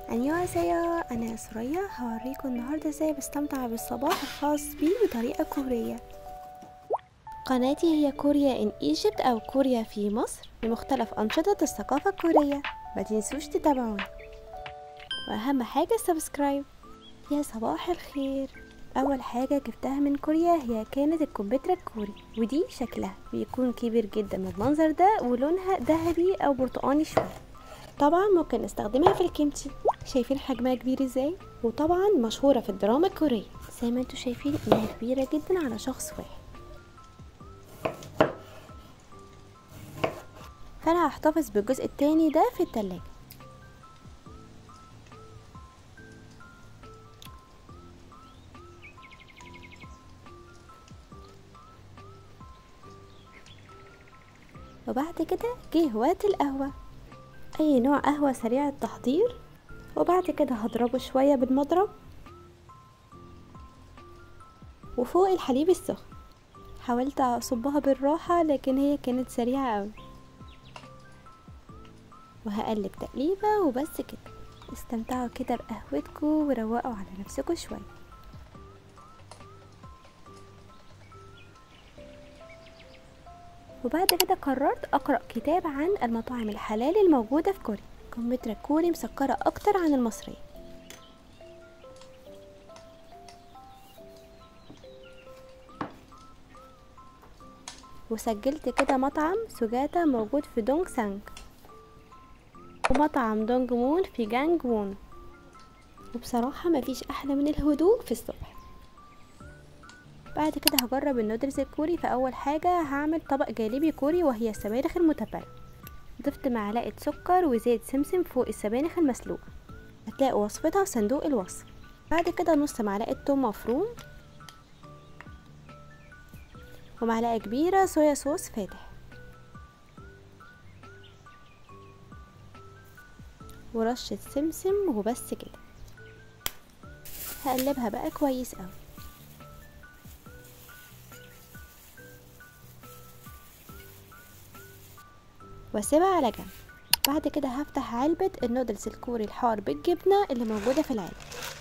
안녕하세요 أنا سوريا هوريكم النهاردة ازاي بستمتع بالصباح الخاص بي بطريقة كورية قناتي هي كوريا ان ايجيبت أو كوريا في مصر لمختلف أنشطة الثقافة الكورية ما تنسوش تتابعوني وأهم حاجة سبسكرايب يا صباح الخير أول حاجة جبتها من كوريا هي كانت الكمبيوتر الكوري ودي شكلها بيكون كبير جدا من المنظر ده ولونها ذهبي أو برتقاني شوية طبعا ممكن نستخدمها في الكيمتشي شايفين حجمها كبير ازاي وطبعا مشهورة في الدراما الكورية زي ما انتوا شايفين انها كبيرة جدا على شخص واحد فانا هحتفظ بالجزء التاني ده في التلاجة وبعد كده جه وقت القهوة أي نوع قهوة سريع التحضير وبعد كده هضربه شوية بالمضرب وفوق الحليب السخن حاولت أصبها بالراحة لكن هي كانت سريعة أوي وهقلب تقليبة وبس كده استمتعوا كده بقهوتكم وروقوا على نفسكم شوية وبعد كده قررت أقرأ كتاب عن المطاعم الحلال الموجودة في كوريا كمبيوتر كوري مسكرة أكتر عن المصرية وسجلت كده مطعم سوجاتا موجود في دونج سانج ومطعم دونج مون في جانج وون وبصراحة مفيش أحلى من الهدوء في الصبح بعد كده هجرب النودلز الكوري فأول حاجة هعمل طبق جانبي كوري وهي السبانخ المتبلة ضفت معلقة سكر وزيت سمسم فوق السبانخ المسلوقة هتلاقوا وصفتها في صندوق الوصف بعد كده نص معلقة توم مفروم ومعلقة كبيرة صويا صوص فاتح ورشة سمسم وبس كده هقلبها بقى كويس اوي واسيبها على جنب بعد كده هفتح علبة النودلز الكوري الحار بالجبنة اللي موجودة في العلبة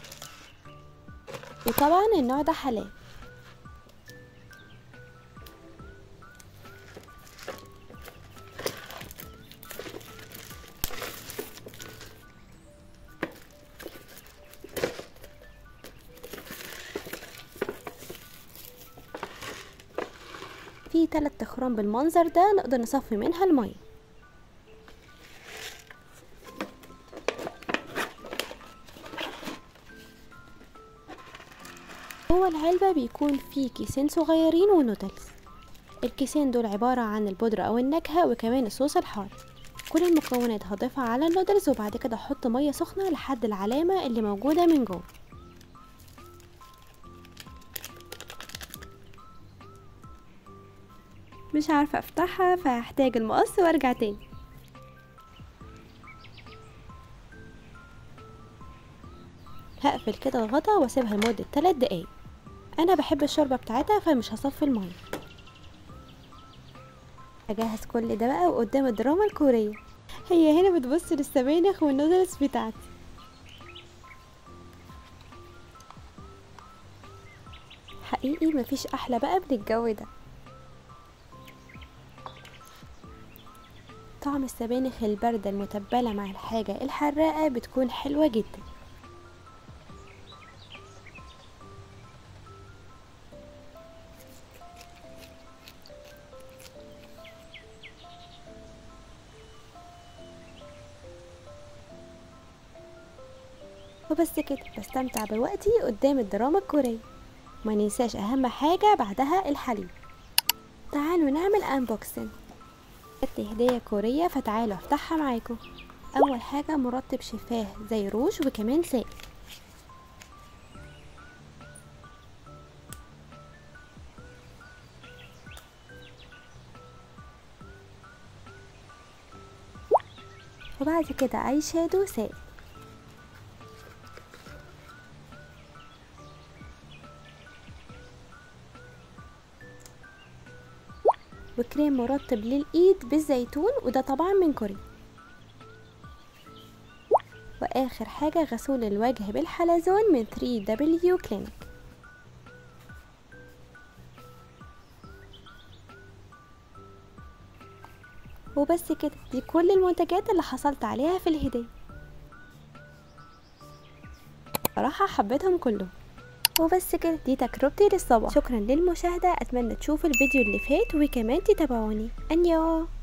وطبعا النوع ده حلال في تلات تخرام بالمنظر ده نقدر نصفي منها المية جوه العلبة بيكون فيه كيسين صغيرين ونودلز الكيسين دول عبارة عن البودرة أو النكهة وكمان الصوص الحار كل المكونات هضيفها على النودلز وبعد كده احط مية سخنة لحد العلامة اللي موجودة من جوه مش عارفة افتحها فهحتاج المقص وارجع تاني هقفل كده الغطا واسيبها لمدة 3 دقايق انا بحب الشوربة بتاعتها فمش هصفي المية اجهز كل ده بقى وقدام الدراما الكورية هي هنا بتبص للسبانخ والنودلز بتاعتي حقيقي مفيش احلى بقى من الجو ده طعم السبانخ الباردة المتبلة مع الحاجة الحراقة بتكون حلوة جدا وبس كده بستمتع بوقتي قدام الدراما الكورية ما ننساش اهم حاجة بعدها الحليب تعالوا نعمل انبوكسنج جت هدية كورية فتعالوا افتحها معاكم اول حاجة مرطب شفاه زي روج وكمان سائل وبعد كده اي شادو سائل وكريم مرطب للايد بالزيتون وده طبعا من كوريا واخر حاجة غسول الوجه بالحلزون من 3W كلينيك وبس كده دي كل المنتجات اللي حصلت عليها في الهدية صراحة حبيتهم كلهم وبس كده دي تجربتي للصباح شكرا للمشاهدة اتمنى تشوفوا الفيديو اللي فات وكمان تتابعوني انيو